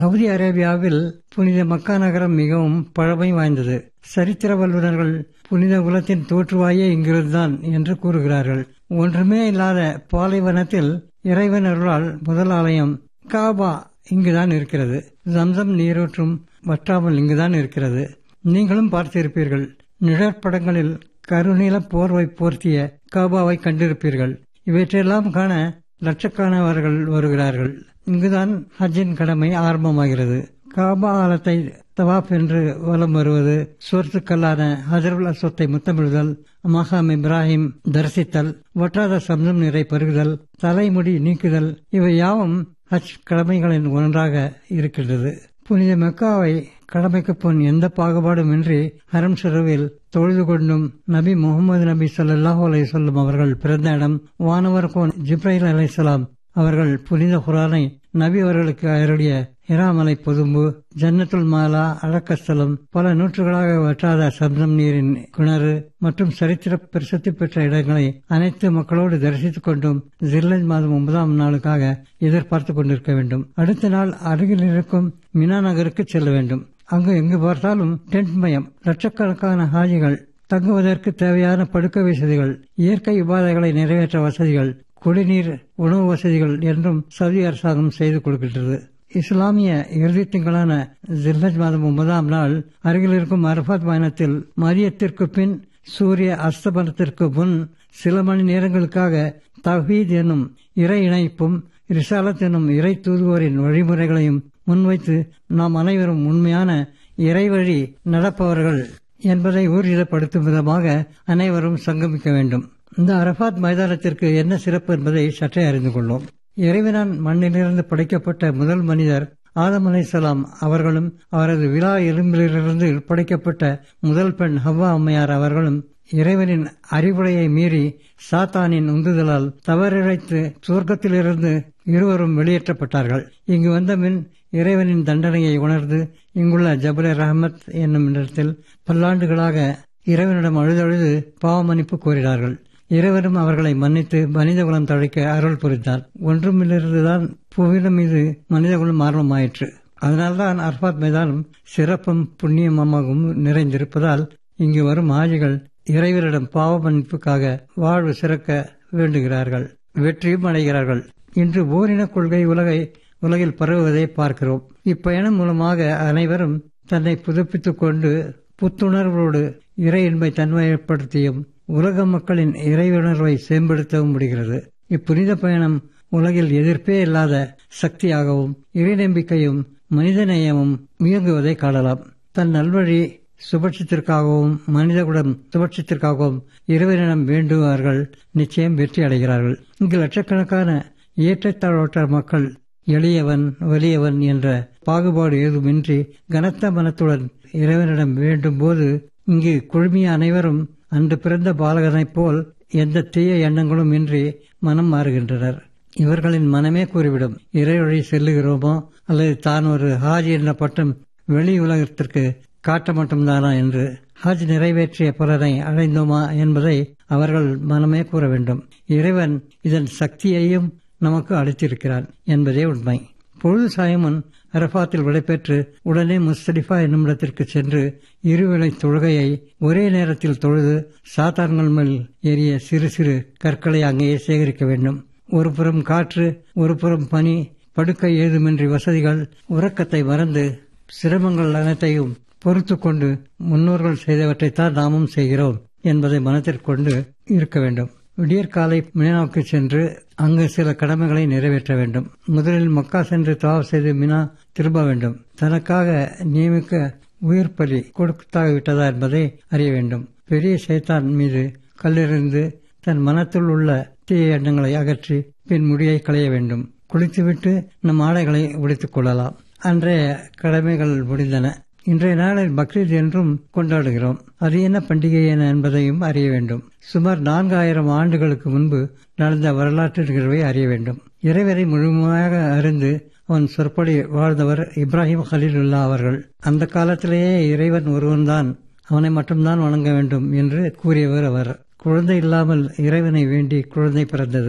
Saudi அரேபியாவில் புனித மக்கா நகரம் மிகவும் பழமை வாய்ந்தது சரித்திர வல்லுநர்கள் புனித குலத்தின் தோற்றுவாயே இங்கிருந்துதான் என்று கூறுகிறார்கள் ஒன்றுமே இல்லாத பாலைவனத்தில் இறைவன் அருளால் முதல் ஆலயம் காபா இங்குதான் இருக்கிறது ஜம்சம் நீரூற்றும் வற்றாமல் இங்குதான் இருக்கிறது நீங்களும் பார்த்திருப்பீர்கள் நிழற்படங்களில் கருநீல போர்வை போர்த்திய காபாவை கண்டிருப்பீர்கள் இவற்றையெல்லாம் காண லட்சக்கணவர்கள் வருகிறார்கள் இங்குதான் ஹஜ்ஜின் கடமை ஆரம்பமாகிறது காபா ஆலத்தை தவாப் என்று வலம் வருவது சுவர்த்துக்கல்லான ஹஜருல் அஸ்வத்தை முத்தமிடுதல் மகாம் இப்ராஹிம் தரிசித்தல் வற்றாத சம்சம் நீரை பருகுதல் தலைமுடி நீக்குதல் இவை யாவும் ஹஜ் கடமைகளின் ஒன்றாக இருக்கின்றது புனித மெக்காவை கடமைக்கு பொன் எந்த பாகுபாடும் இன்றி ஹரம் ஷெருவில் தொழுது கொண்டும் நபி முகமது நபி ஸல்லல்லாஹு அலைஹி வஸல்லம் அவர்கள் பிறந்த இடம் வானவர் கோன் ஜிப்ரைல் அலைஹிஸ்ஸலாம் அவர்கள் புனித குரானை நபி அவர்களுக்கு அருளிய ஹிராமலை பொதும்பு ஜன்னத்துல் மாலா அழக்கஸ்தலம் பல நூற்றுகளாக வற்றாத சப்தம் நீரின் கிணறு மற்றும் சரித்திர பிரசித்தி பெற்ற இடங்களை அனைத்து மக்களோடு தரிசித்துக் கொண்டும் ஜில்லஜ் மாதம் ஒன்பதாம் நாளுக்காக எதிர்பார்த்துக் கொண்டிருக்க வேண்டும் அடுத்த நாள் அருகில் இருக்கும் மினா நகருக்கு செல்ல வேண்டும் அங்கு எங்கு பார்த்தாலும் டென்ட் மயம் லட்சக்கணக்கான ஹாஜிகள் தங்குவதற்கு தேவையான படுக்க வசதிகள் இயற்கை உபாதைகளை நிறைவேற்ற வசதிகள் குடிநீர் உணவு வசதிகள் என்றும் சவுதி அரசாங்கம் செய்து கொடுக்கின்றது இஸ்லாமிய இறுதி திங்களான ஜில்லஜ் மாதம் ஒன்பதாம் நாள் அருகில் இருக்கும் அரபாத் பயணத்தில் மதியத்திற்கு பின் சூரிய அஸ்தமனத்திற்கு முன் சில மணி நேரங்களுக்காக தஹீத் என்னும் இறை இணைப்பும் ரிசாலத் என்னும் இறை தூதுவோரின் வழிமுறைகளையும் முன்வைத்து நாம் அனைவரும் உண்மையான இறைவழி நடப்பவர்கள் என்பதை ஊர்ஜிதப்படுத்தும் விதமாக அனைவரும் சங்கமிக்க வேண்டும் இந்த அரபாத் மைதானத்திற்கு என்ன சிறப்பு என்பதை சற்றே அறிந்து கொள்வோம் இறைவனான் மண்ணிலிருந்து படைக்கப்பட்ட முதல் மனிதர் ஆதம் அலைசலாம் அவர்களும் அவரது விழா எலும்பிலிருந்து படைக்கப்பட்ட முதல் பெண் ஹவ்வா அம்மையார் அவர்களும் இறைவனின் அறிவுரையை மீறி சாத்தானின் உந்துதலால் தவறிழைத்து சுவர்க்கத்திலிருந்து இருவரும் வெளியேற்றப்பட்டார்கள் இங்கு வந்த பின் இறைவனின் தண்டனையை உணர்ந்து இங்குள்ள ஜபலே ரஹமத் என்னும் இடத்தில் பல்லாண்டுகளாக இறைவனிடம் அழுதழுது பாவமன்னிப்பு கோரினார்கள் இறைவனும் அவர்களை மன்னித்து மனிதகுலம் தழைக்க அருள் புரிந்தார் ஒன்றுமிலிருந்துதான் புவிடம் மீது மனிதகுலம் ஆர்வமாயிற்று அதனால்தான் அர்பாத் மைதானம் சிறப்பும் புண்ணியமாகவும் நிறைந்திருப்பதால் இங்கு வரும் ஆஜிகள் இறைவனிடம் பாவ மன்னிப்புக்காக வாழ்வு சிறக்க வேண்டுகிறார்கள் வெற்றியும் அடைகிறார்கள் இன்று ஓரின கொள்கை உலகை உலகில் பரவுவதை பார்க்கிறோம் இப்பயணம் மூலமாக அனைவரும் தன்னை புதுப்பித்துக் கொண்டு புத்துணர்வோடு இறை என்பை தன்மைப்படுத்தியும் உலக மக்களின் இறைவுணர்வை மேம்படுத்தவும் முடிகிறது இப்புனித பயணம் உலகில் எதிர்ப்பே இல்லாத சக்தியாகவும் இறை நம்பிக்கையும் மனிதநேயமும் இயங்குவதை காணலாம் தன் நல்வழி சுபட்சத்திற்காகவும் மனிதகுலம் சுபட்சத்திற்காகவும் இறைவனிடம் வேண்டுவார்கள் நிச்சயம் வெற்றி அடைகிறார்கள் இங்கு லட்சக்கணக்கான ஏற்றத்தாழ்வற்ற மக்கள் எளியவன் வலியவன் என்ற பாகுபாடு ஏதுமின்றி கனத்த மனத்துடன் இறைவனிடம் வேண்டும் போது இங்கு குழுமிய அனைவரும் அன்று பிறந்த பாலகனைப் போல் எந்த தீய எண்ணங்களும் இன்றி மனம் மாறுகின்றனர் இவர்களின் மனமே கூறிவிடும் இறைவழி செல்லுகிறோமோ அல்லது தான் ஒரு ஹாஜ் என்ற பட்டம் வெளி உலகத்திற்கு காட்ட மட்டும்தானா என்று ஹஜ் நிறைவேற்றிய பலனை அடைந்தோமா என்பதை அவர்கள் மனமே கூற வேண்டும் இறைவன் இதன் சக்தியையும் நமக்கு அளித்திருக்கிறான் என்பதே உண்மை பொழுது சாயமுன் அரபாத்தில் விடைபெற்று உடனே முஸ்தலிஃபா என்னும் இடத்திற்கு சென்று இருவேளை தொழுகையை ஒரே நேரத்தில் தொழுது சாத்தான்கள் மேல் ஏறிய சிறு சிறு கற்களை அங்கேயே சேகரிக்க வேண்டும் ஒரு புறம் காற்று ஒரு புறம் பனி படுக்கை ஏதுமின்றி வசதிகள் உறக்கத்தை மறந்து சிரமங்கள் அனைத்தையும் பொறுத்து கொண்டு முன்னோர்கள் செய்தவற்றைத்தான் நாமும் செய்கிறோம் என்பதை மனத்திற்கொண்டு இருக்க வேண்டும் விடியற்காலை மினாவுக்கு சென்று அங்கு சில கடமைகளை நிறைவேற்ற வேண்டும் முதலில் மக்கா சென்று தவாப் செய்து மினா திரும்ப வேண்டும் தனக்காக நியமிக்க உயிர் பலி கொடுத்தாகிவிட்டதா என்பதை அறிய வேண்டும் பெரிய சைத்தான் மீது கல்லெறிந்து தன் மனத்தில் உள்ள தீய எண்ணங்களை அகற்றி பின் முடியை களைய வேண்டும் குளித்துவிட்டு நம் ஆடைகளை உடைத்துக் கொள்ளலாம் அன்றைய கடமைகள் முடிந்தன இன்றைய நாளில் பக்ரீத் என்றும் கொண்டாடுகிறோம் அது என்ன பண்டிகை என என்பதையும் அறிய வேண்டும் சுமார் நான்காயிரம் ஆண்டுகளுக்கு முன்பு நடந்த வரலாற்று நிகழ்வை அறிய வேண்டும் இறைவரை முழுமையாக அறிந்து அவன் சொற்படி வாழ்ந்தவர் இப்ராஹிம் ஹலீலுல்லா அவர்கள் அந்த காலத்திலேயே இறைவன் ஒருவன்தான் அவனை மட்டும்தான் வணங்க வேண்டும் என்று கூறியவர் அவர் குழந்தை இல்லாமல் இறைவனை வேண்டி குழந்தை பிறந்தது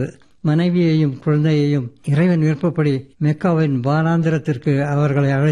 மனைவியையும் குழந்தையையும் இறைவன் விருப்பப்படி மெக்காவின் வானாந்திரத்திற்கு அவர்களை அழை